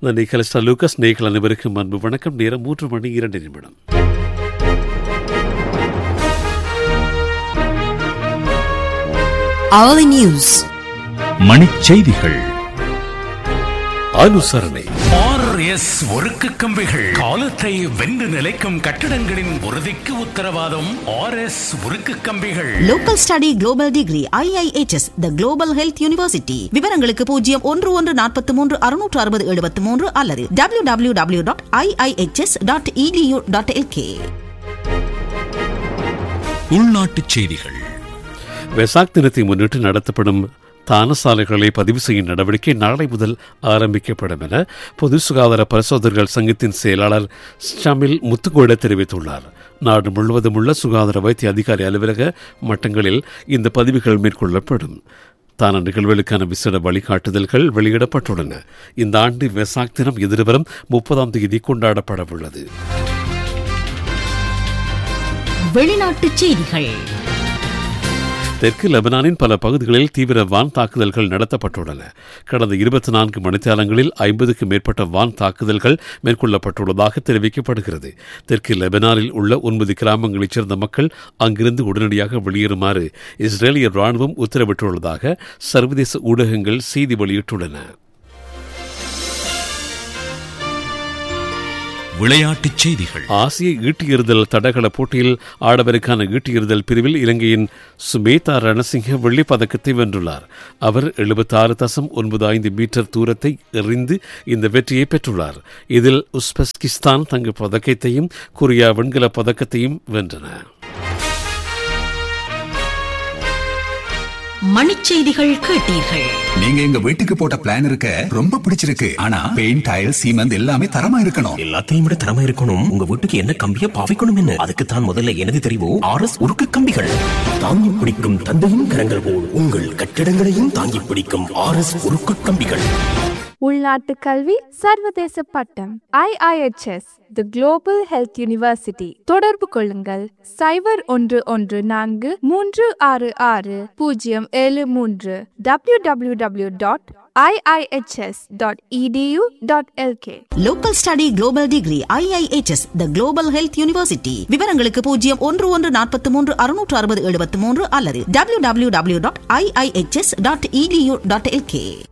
நன்றி கலிஸ்டா லூக்கஸ் நேர்கள் அனைவருக்கும் அன்பு வணக்கம் நேரம் மூன்று மணி இரண்டு நிமிடம் Hourly News. மணிச்செய்திகள் அனுசரணை ஆர்எஸ் ஒருக்கு கம்பிகள் காலத்தை வென்று நிலைக்கும் கட்டிடங்களின் உறுதிக்கு உத்தரவாதம் ஆர்எஸ் உருக்கு கம்பிகள் Local Study Global Degree IIHS The Global Health University விவரங்களுக்கு பூஜ்ஜியம் ஒன்று ஒன்று நாற்பத்தி மூன்று அறுநூற்று அறுபது எழுபத்தி மூன்று அல்லது W W W dot IIHS dot EDU dot LK உள்நாட்டுச் செய்திகள் வெசாக் தினத்தை முன்னிட்டு நடத்தப்படும் தானசாலைகளை பதிவு செய்யும் நடவடிக்கை நாளை முதல் ஆரம்பிக்கப்படும் என பொது சுகாதார பரிசோதகர்கள் சங்கத்தின் செயலாளர் ஷமில் முத்துக்கோட தெரிவித்துள்ளார் நாடு முழுவதும் உள்ள சுகாதார வைத்திய அதிகாரி அலுவலக மட்டங்களில் இந்த பதிவுகள் மேற்கொள்ளப்படும் தான நிகழ்வுகளுக்கான விசேட வழிகாட்டுதல்கள் வெளியிடப்பட்டுள்ளன இந்த ஆண்டு வெசாக் தினம் எதிர்வரும் முப்பதாம் தேதி கொண்டாடப்பட உள்ளது வெளிநாட்டுச் செய்திகள் தெற்கு லெபனானின் பல பகுதிகளில் தீவிர வான் தாக்குதல்கள் நடத்தப்பட்டுள்ளன கடந்த இருபத்தி நான்கு மணித்தியாலங்களில் ஐம்பதுக்கும் மேற்பட்ட வான் தாக்குதல்கள் மேற்கொள்ளப்பட்டுள்ளதாக தெரிவிக்கப்படுகிறது தெற்கு லெபனானில் உள்ள ஒன்பது கிராமங்களைச் சேர்ந்த மக்கள் அங்கிருந்து உடனடியாக வெளியேறுமாறு இஸ்ரேலிய ராணுவம் உத்தரவிட்டுள்ளதாக சர்வதேச ஊடகங்கள் செய்தி வெளியிட்டுள்ளன விளையாட்டுச் செய்திகள் ஆசிய ஈட்டி எறிதல் தடகள போட்டியில் ஆடவருக்கான ஈட்டி எறிதல் பிரிவில் இலங்கையின் சுமேதா ரணசிங்க வெள்ளிப் பதக்கத்தை வென்றுள்ளார் அவர் 76 தசம் ஒன்பது ஐந்து மீட்டர் தூரத்தை எறிந்து இந்த வெற்றியை பெற்றுள்ளார் இதில் உஸ்பெஸ்கிஸ்தான் தங்க பதக்கத்தையும் கொரியா வெண்கல பதக்கத்தையும் வென்றன மணிச்செய்திகள் கேட்டீர்கள் நீங்க எங்க வீட்டுக்கு போட்ட பிளான் இருக்க ரொம்ப பிடிச்சிருக்கு ஆனா பெயிண்ட் டைல் சீமெண்ட் எல்லாமே தரமா இருக்கணும் எல்லாத்தையும் விட திறமை இருக்கணும் உங்க வீட்டுக்கு என்ன கம்பிய பாவிக்கணும் என்ன அதுக்கு தான் முதல்ல எனது தெரிவு ஆர் எஸ் உருக்கு கம்பிகள் தாங்கி பிடிக்கும் தந்தையின் கரங்கள் போல் உங்கள் கட்டிடங்களையும் தாங்கி பிடிக்கும் ஆர் எஸ் உருக்கு கம்பிகள் உள்நாட்டு கல்வி சர்வதேச பட்டம் IIHS the global health university தொடர்பு கொள்ளுங்கள் சைபர் ஒன்று ஒன்று நான்கு மூன்று ஆறு ஆறு பூஜ்ஜியம் ஏழு மூன்று W W W dot IIHS dot EDU dot LK local study global degree IIHS the global health university விவரங்களுக்கு பூஜ்ஜியம் ஒன்று ஒன்று நாற்பத்தி மூன்று அறுநூற்று அறுபது எழுபத்தி மூன்று அல்லது W W W dot IIHS dot EDU dot L K